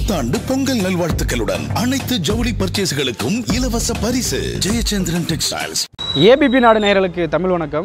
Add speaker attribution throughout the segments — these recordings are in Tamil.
Speaker 1: புத்தாண்டு பொங்கல் நல்வாழ்த்துக்களுடன் அனைத்து ஜவுளி பர்ச்சேஸ்களுக்கும் இலவச பரிசு ஜெயச்சந்திரன் டெக்ஸ்டைல்ஸ்
Speaker 2: ஏபிபி நாடு நேயர்களுக்கு தமிழ் வணக்கம்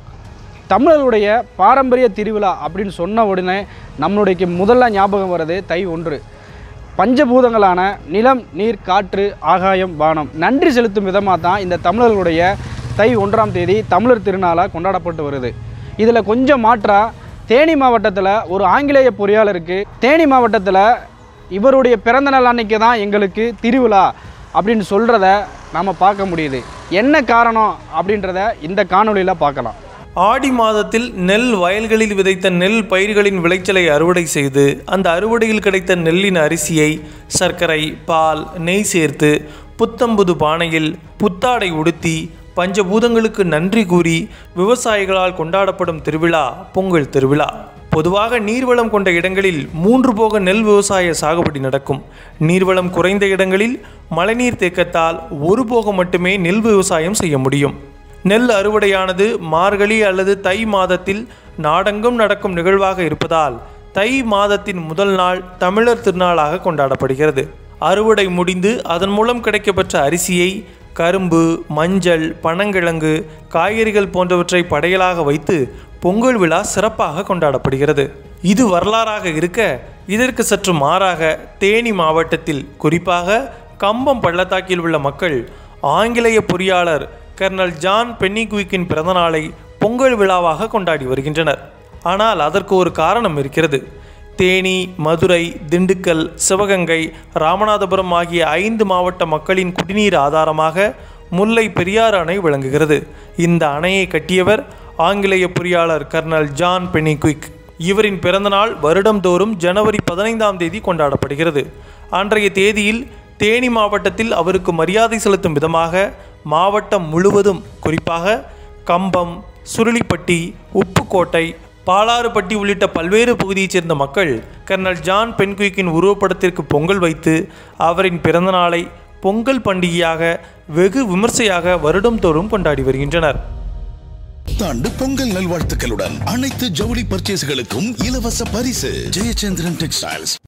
Speaker 2: தமிழர்களுடைய பாரம்பரிய திருவிழா அப்படின்னு சொன்ன உடனே நம்மளுடைய முதல்ல ஞாபகம் வர்றது தை ஒன்று பஞ்சபூதங்களான நிலம் நீர் காற்று ஆகாயம் வானம் நன்றி செலுத்தும் விதமாக தான் இந்த தமிழர்களுடைய தை ஒன்றாம் தேதி தமிழர் திருநாளாக கொண்டாடப்பட்டு வருது இதில் கொஞ்சம் மாற்றா தேனி மாவட்டத்தில் ஒரு ஆங்கிலேய பொறியாளருக்கு தேனி மாவட்டத்தில் இவருடைய பிறந்த நாள் அன்னைக்கு தான் எங்களுக்கு திருவிழா அப்படின்னு சொல்கிறத நாம் பார்க்க முடியுது என்ன காரணம் அப்படின்றத இந்த காணொளியில் பார்க்கலாம்
Speaker 3: ஆடி மாதத்தில் நெல் வயல்களில் விதைத்த நெல் பயிர்களின் விளைச்சலை அறுவடை செய்து அந்த அறுவடையில் கிடைத்த நெல்லின் அரிசியை சர்க்கரை பால் நெய் சேர்த்து புத்தம்புது பானையில் புத்தாடை உடுத்தி பஞ்சபூதங்களுக்கு நன்றி கூறி விவசாயிகளால் கொண்டாடப்படும் திருவிழா பொங்கல் திருவிழா பொதுவாக நீர்வளம் கொண்ட இடங்களில் மூன்று போக நெல் விவசாய சாகுபடி நடக்கும் நீர்வளம் குறைந்த இடங்களில் மழைநீர் தேக்கத்தால் ஒரு போக மட்டுமே நெல் விவசாயம் செய்ய முடியும் நெல் அறுவடையானது மார்கழி அல்லது தை மாதத்தில் நாடெங்கும் நடக்கும் நிகழ்வாக இருப்பதால் தை மாதத்தின் முதல் நாள் தமிழர் திருநாளாக கொண்டாடப்படுகிறது அறுவடை முடிந்து அதன் மூலம் கிடைக்கப்பெற்ற அரிசியை கரும்பு மஞ்சள் பனங்கிழங்கு காய்கறிகள் போன்றவற்றை படையலாக வைத்து பொங்கல் விழா சிறப்பாக கொண்டாடப்படுகிறது இது வரலாறாக இருக்க இதற்கு சற்று மாறாக தேனி மாவட்டத்தில் குறிப்பாக கம்பம் பள்ளத்தாக்கில் உள்ள மக்கள் ஆங்கிலேய பொறியாளர் கர்னல் ஜான் பென்னிகுவிக்கின் பிறந்தநாளை பொங்கல் விழாவாக கொண்டாடி வருகின்றனர் ஆனால் அதற்கு ஒரு காரணம் இருக்கிறது தேனி மதுரை திண்டுக்கல் சிவகங்கை ராமநாதபுரம் ஆகிய ஐந்து மாவட்ட மக்களின் குடிநீர் ஆதாரமாக முல்லை பெரியாறு அணை விளங்குகிறது இந்த அணையை கட்டியவர் ஆங்கிலேய பொறியாளர் கர்னல் ஜான் பெனிகுவிக் இவரின் பிறந்தநாள் வருடந்தோறும் ஜனவரி பதினைந்தாம் தேதி கொண்டாடப்படுகிறது அன்றைய தேதியில் தேனி மாவட்டத்தில் அவருக்கு மரியாதை செலுத்தும் விதமாக மாவட்டம் முழுவதும் குறிப்பாக கம்பம் சுருளிப்பட்டி உப்புக்கோட்டை பாலாறுப்பட்டி உள்ளிட்ட பல்வேறு பகுதியைச் சேர்ந்த மக்கள் கர்னல் ஜான் பென்குயிக்கின் உருவப்படத்திற்கு பொங்கல் வைத்து அவரின் பிறந்தநாளை பொங்கல் பண்டிகையாக வெகு விமர்சையாக வருடந்தோறும் கொண்டாடி வருகின்றனர்
Speaker 1: புத்தாண்டு பொங்கல் நல்வாழ்த்துக்களுடன் அனைத்து ஜவுளி பர்ச்சேஸ்களுக்கும் இலவச பரிசு ஜெயச்சந்திரன் டெக்ஸ்டைல்ஸ்